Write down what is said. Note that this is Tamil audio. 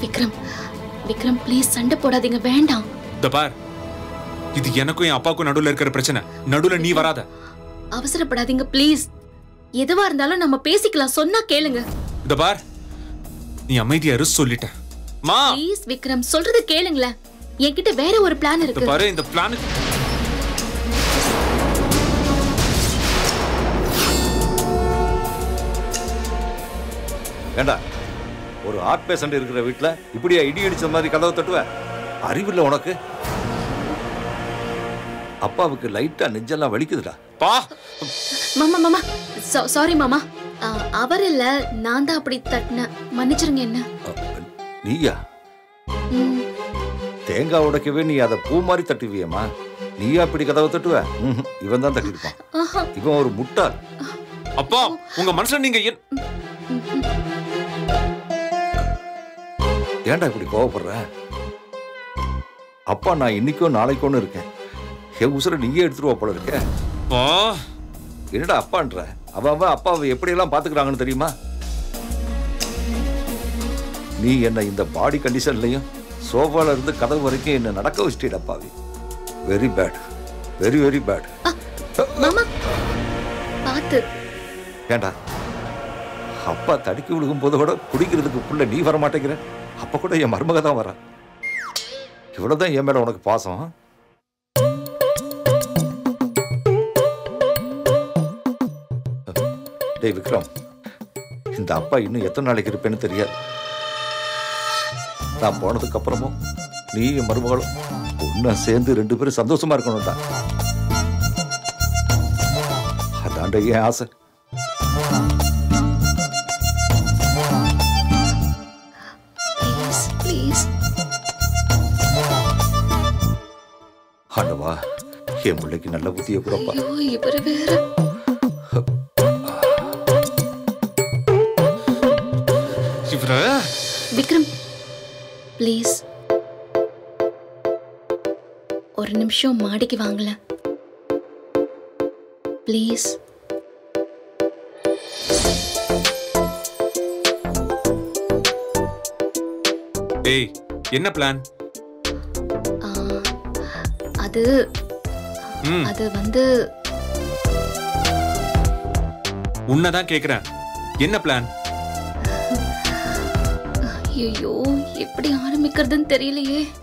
விக்ரம் விக்ரம் ப்ளீஸ் சண்டை போடாதீங்க வேண்டாம் இந்த பார் இது எனக்கும் என் அப்பாவுக்கும் நடுவுல இருக்கிற பிரச்சனை நடுவுல நீ வராத அவசரப்படாதீங்க ப்ளீஸ் எதுவா இருந்தாலும் நம்ம பேசிக்கலாம் சொன்னா கேளுங்க இந்த பார் நீ அமைதியா இரு சொல்லிட்டேன் மா ப்ளீஸ் விக்ரம் சொல்றது கேளுங்களேன் என்கிட்ட வேற ஒரு பிளான் இந்த இருக்கு பாரு இந்த பிளானுக்கு ஏண்டா ஒரு ஹார்ட் பேஷண்ட் இருக்கிற வீட்ல இப்படியா இடி இடிச்ச மாதிரி கதவை தட்டுவ அறிவில்லை உனக்கு அப்பாவுக்கு லைட்டா நெஞ்செல்லாம் வலிக்குதுடா பா மாமா மாமா சாரி மாமா ஆ, அவர் இல்ல நான் தான் அப்படி தட்டினேன் மன்னிச்சிருங்க என்ன அ, நீயா ம், தேங்காய் உடைக்கவே நீ அதை பூ மாதிரி தட்டுவியம்மா நீயா அப்படி கதவை தட்டுவ ம்ஹும். இவன் தான் தட்டிருப்பான் ஆஹா, இவன் ஒரு முட்டாள் அப்பா உங்க மனசுல நீங்க என் ஏன்டா இப்படி கோவப்படுற அப்பா நான் இன்னைக்கும் நாளைக்கோன்னு இருக்கேன் என் உசுரை நீயே எடுத்துருவா போல இருக்க பா என்னடா அப்பான்ற அவ அவ அப்பாவை எப்படியெல்லாம் பாத்துக்கிறாங்கன்னு தெரியுமா நீ என்ன இந்த பாடி கண்டிஷன்லயும் சோஃபால இருந்து கதவு வரைக்கும் என்ன நடக்க வச்சிட்டீட அப்பாவி very bad very very bad மாமா பாத்து ஏண்டா அப்பா தடுக்கி விழுகும் போது கூட குடிக்கிறதுக்கு புள்ள நீ வர மாட்டேங்கிற அப்ப கூட என் மருமக தான் வரா இவ்வளவுதான் என் மேல உனக்கு பாசம் டேய் விக்ரம் இந்த அப்பா இன்னும் எத்தனை நாளைக்கு இருப்பேன்னு தெரியாது நான் போனதுக்கு அப்புறமும் நீ என் மருமகளும் ஒன்னா சேர்ந்து ரெண்டு பேரும் சந்தோஷமா இருக்கணும்டா அதான்டா என் ஆசை ப்ளீஸ் ப்ளீஸ் ஆண்டவா என் பிள்ளைக்கு நல்ல புத்திய கூடப்பா ஐயோ இவரு வேற இவர விக்ரம் ப்ளீஸ் ஒரு நிமிஷம் மாடிக்கு வாங்கல ப்ளீஸ் ஏய் என்ன பிளான் அது ம் அது வந்து உன்னதான் கேக்குறேன் என்ன பிளான் ஐயோ எப்படி ஆரம்பிக்கிறதுன்னு தெரியலையே